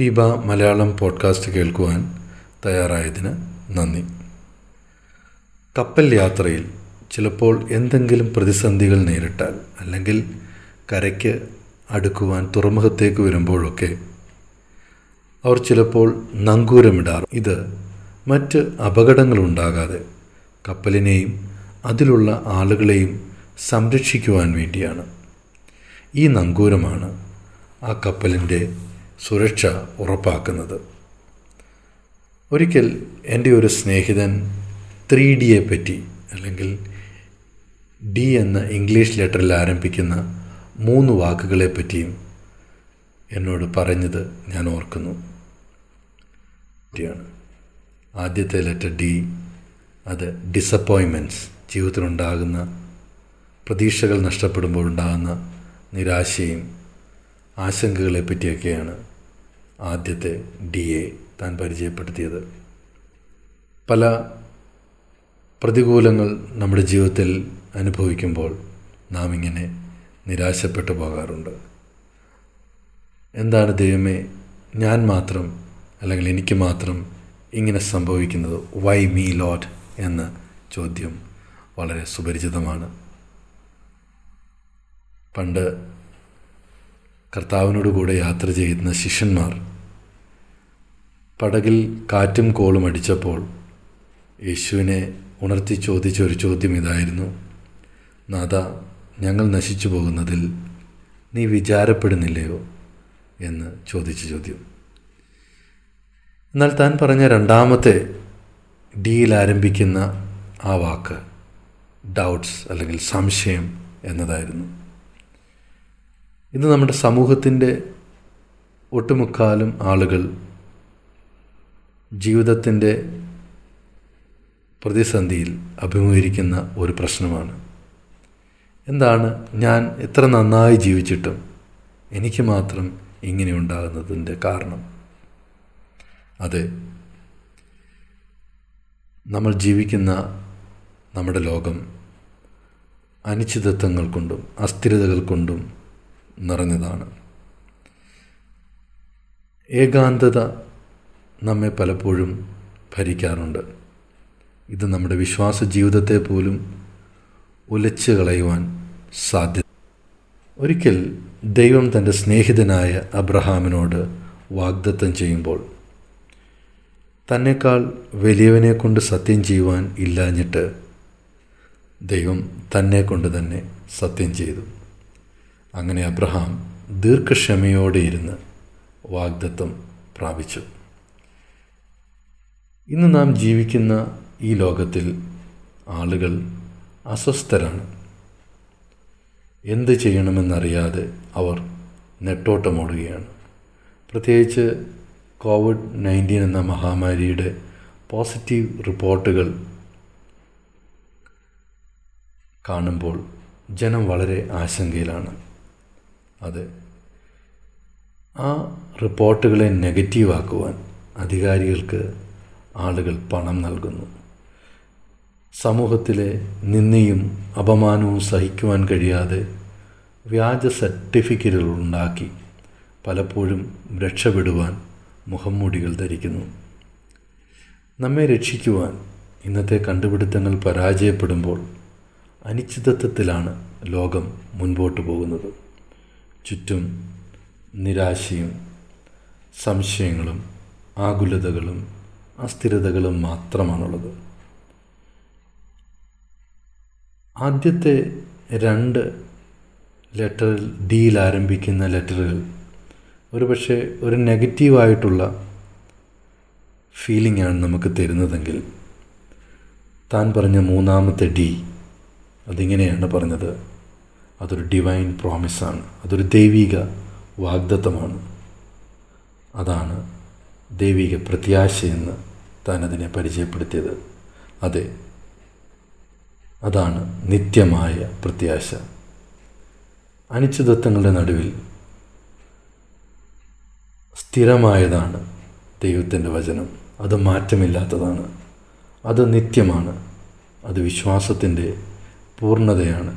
Feba Malayalam podcast കേൾക്കുവാൻ തയ്യാറായതിന് നന്ദി കപ്പൽ യാത്രയിൽ ചിലപ്പോൾ എന്തെങ്കിലും പ്രതിസന്ധികൾ നേരിട്ടാൽ അല്ലെങ്കിൽ കരയ്ക്ക് അടുക്കുവാൻ തുറമുഖത്തേക്ക് വരുമ്പോഴൊക്കെ അവർ ചിലപ്പോൾ നങ്കൂരമിടാറ് ഇത് മറ്റ് അപകടങ്ങളുണ്ടാകാതെ കപ്പലിനെയും അതിലുള്ള ആളുകളെയും സംരക്ഷിക്കുവാൻ വേണ്ടിയാണ് ഈ നങ്കൂരമാണ് ആ കപ്പലിൻ്റെ സുരക്ഷ ഉറപ്പാക്കുന്നത് ഒരിക്കൽ എൻ്റെ ഒരു സ്നേഹിതൻ ത്രീ ഡിയെ പറ്റി അല്ലെങ്കിൽ ഡി എന്ന ഇംഗ്ലീഷ് ലെറ്ററിൽ ആരംഭിക്കുന്ന മൂന്ന് വാക്കുകളെ പറ്റിയും എന്നോട് പറഞ്ഞത് ഞാൻ ഓർക്കുന്നു ാണ് ആദ്യത്തെ ലെറ്റർ ഡി അത് ഡിസപ്പോയിൻമെൻറ്റ്സ് ജീവിതത്തിലുണ്ടാകുന്ന പ്രതീക്ഷകൾ നഷ്ടപ്പെടുമ്പോൾ ഉണ്ടാകുന്ന നിരാശയും ആശങ്കകളെ പറ്റിയൊക്കെയാണ് ആദ്യത്തെ ഡി എ താൻ പരിചയപ്പെടുത്തിയത് പല പ്രതികൂലങ്ങൾ നമ്മുടെ ജീവിതത്തിൽ അനുഭവിക്കുമ്പോൾ നാം ഇങ്ങനെ നിരാശപ്പെട്ടു പോകാറുണ്ട് എന്താണ് ദൈവമേ ഞാൻ മാത്രം അല്ലെങ്കിൽ എനിക്ക് മാത്രം ഇങ്ങനെ സംഭവിക്കുന്നത് വൈ മീ ലോഡ് എന്ന ചോദ്യം വളരെ സുപരിചിതമാണ് പണ്ട് കർത്താവിനോട് കൂടെ യാത്ര ചെയ്യുന്ന ശിഷ്യന്മാർ പടകിൽ കാറ്റും കോളും അടിച്ചപ്പോൾ യേശുവിനെ ഉണർത്തി ചോദിച്ച ഒരു ചോദ്യം ഇതായിരുന്നു നാഥ ഞങ്ങൾ നശിച്ചു പോകുന്നതിൽ നീ വിചാരപ്പെടുന്നില്ലയോ എന്ന് ചോദിച്ച ചോദ്യം എന്നാൽ താൻ പറഞ്ഞ രണ്ടാമത്തെ ഡിയിൽ ആരംഭിക്കുന്ന ആ വാക്ക് ഡൗട്ട്സ് അല്ലെങ്കിൽ സംശയം എന്നതായിരുന്നു ഇന്ന് നമ്മുടെ സമൂഹത്തിൻ്റെ ഒട്ടുമുക്കാലും ആളുകൾ ജീവിതത്തിൻ്റെ പ്രതിസന്ധിയിൽ അഭിമുഖീകരിക്കുന്ന ഒരു പ്രശ്നമാണ് എന്താണ് ഞാൻ എത്ര നന്നായി ജീവിച്ചിട്ടും എനിക്ക് മാത്രം ഇങ്ങനെ ഉണ്ടാകുന്നതിൻ്റെ കാരണം അതെ നമ്മൾ ജീവിക്കുന്ന നമ്മുടെ ലോകം അനിശ്ചിതത്വങ്ങൾ കൊണ്ടും അസ്ഥിരതകൾ കൊണ്ടും നിറഞ്ഞതാണ് ഏകാന്തത നമ്മെ പലപ്പോഴും ഭരിക്കാറുണ്ട് ഇത് നമ്മുടെ വിശ്വാസ ജീവിതത്തെ പോലും ഉലച്ചു കളയുവാൻ സാധ്യത ഒരിക്കൽ ദൈവം തൻ്റെ സ്നേഹിതനായ അബ്രഹാമിനോട് വാഗ്ദത്തം ചെയ്യുമ്പോൾ തന്നെക്കാൾ വലിയവനെ കൊണ്ട് സത്യം ചെയ്യുവാൻ ഇല്ലാഞ്ഞിട്ട് ദൈവം തന്നെ കൊണ്ട് തന്നെ സത്യം ചെയ്തു അങ്ങനെ അബ്രഹാം ദീർഘക്ഷമയോടെ ഇരുന്ന് വാഗ്ദത്തം പ്രാപിച്ചു ഇന്ന് നാം ജീവിക്കുന്ന ഈ ലോകത്തിൽ ആളുകൾ അസ്വസ്ഥരാണ് എന്ത് ചെയ്യണമെന്നറിയാതെ അവർ നെട്ടോട്ടമോടുകയാണ് പ്രത്യേകിച്ച് കോവിഡ് നയൻറ്റീൻ എന്ന മഹാമാരിയുടെ പോസിറ്റീവ് റിപ്പോർട്ടുകൾ കാണുമ്പോൾ ജനം വളരെ ആശങ്കയിലാണ് അതെ ആ റിപ്പോർട്ടുകളെ നെഗറ്റീവാക്കുവാൻ അധികാരികൾക്ക് ആളുകൾ പണം നൽകുന്നു സമൂഹത്തിലെ നിന്ദയും അപമാനവും സഹിക്കുവാൻ കഴിയാതെ വ്യാജ സർട്ടിഫിക്കറ്റുകൾ ഉണ്ടാക്കി പലപ്പോഴും രക്ഷപ്പെടുവാൻ മുഖംമൂടികൾ ധരിക്കുന്നു നമ്മെ രക്ഷിക്കുവാൻ ഇന്നത്തെ കണ്ടുപിടുത്തങ്ങൾ പരാജയപ്പെടുമ്പോൾ അനിശ്ചിതത്വത്തിലാണ് ലോകം മുൻപോട്ട് പോകുന്നത് ചുറ്റും നിരാശയും സംശയങ്ങളും ആകുലതകളും അസ്ഥിരതകളും മാത്രമാണുള്ളത് ആദ്യത്തെ രണ്ട് ലെറ്ററിൽ ഡിയിൽ ആരംഭിക്കുന്ന ലെറ്ററുകൾ ഒരുപക്ഷെ ഒരു നെഗറ്റീവായിട്ടുള്ള ഫീലിംഗ് ആണ് നമുക്ക് തരുന്നതെങ്കിൽ താൻ പറഞ്ഞ മൂന്നാമത്തെ ഡി അതിങ്ങനെയാണ് പറഞ്ഞത് അതൊരു ഡിവൈൻ പ്രോമിസാണ് അതൊരു ദൈവിക വാഗ്ദത്തമാണ് അതാണ് ദൈവിക പ്രത്യാശയെന്ന് താൻ അതിനെ പരിചയപ്പെടുത്തിയത് അതെ അതാണ് നിത്യമായ പ്രത്യാശ അനിശ്ചിതത്വങ്ങളുടെ നടുവിൽ സ്ഥിരമായതാണ് ദൈവത്തിൻ്റെ വചനം അത് മാറ്റമില്ലാത്തതാണ് അത് നിത്യമാണ് അത് വിശ്വാസത്തിൻ്റെ പൂർണ്ണതയാണ്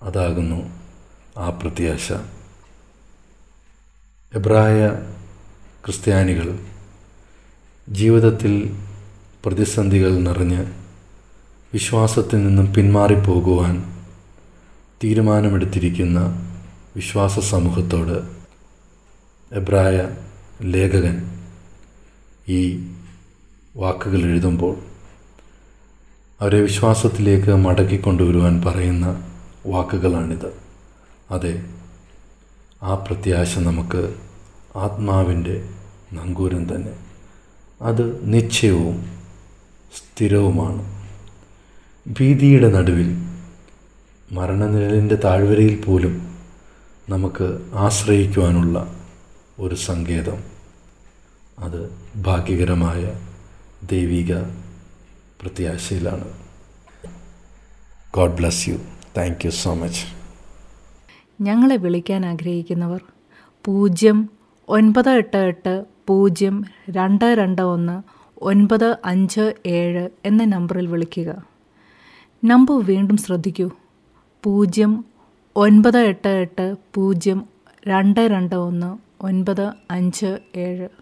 അതാകുന്നു ആ പ്രത്യാശ എബ്രായ ക്രിസ്ത്യാനികൾ ജീവിതത്തിൽ പ്രതിസന്ധികൾ നിറഞ്ഞ് വിശ്വാസത്തിൽ നിന്നും പിന്മാറിപ്പോകുവാൻ തീരുമാനമെടുത്തിരിക്കുന്ന വിശ്വാസ സമൂഹത്തോട് എബ്രായ ലേഖകൻ ഈ വാക്കുകൾ എഴുതുമ്പോൾ അവരെ വിശ്വാസത്തിലേക്ക് മടക്കിക്കൊണ്ടുവരുവാൻ പറയുന്ന വാക്കുകളാണിത് അതെ ആ പ്രത്യാശ നമുക്ക് ആത്മാവിൻ്റെ നങ്കൂരം തന്നെ അത് നിശ്ചയവും സ്ഥിരവുമാണ് ഭീതിയുടെ നടുവിൽ മരണനിഴലിൻ്റെ താഴ്വരയിൽ പോലും നമുക്ക് ആശ്രയിക്കുവാനുള്ള ഒരു സങ്കേതം അത് ഭാഗ്യകരമായ ദൈവിക പ്രത്യാശയിലാണ് God bless you thank you so much ഞങ്ങളെ വിളിക്കാൻ ആഗ്രഹിക്കുന്നവർ പൂജ്യം ഒൻപത് എട്ട് എട്ട് പൂജ്യം രണ്ട് രണ്ട് ഒന്ന് ഒൻപത് അഞ്ച് ഏഴ് എന്ന നമ്പറിൽ വിളിക്കുക നമ്പർ വീണ്ടും ശ്രദ്ധിക്കൂ പൂജ്യം ഒൻപത് എട്ട് എട്ട് പൂജ്യം രണ്ട് രണ്ട് ഒന്ന് ഒൻപത് അഞ്ച് ഏഴ്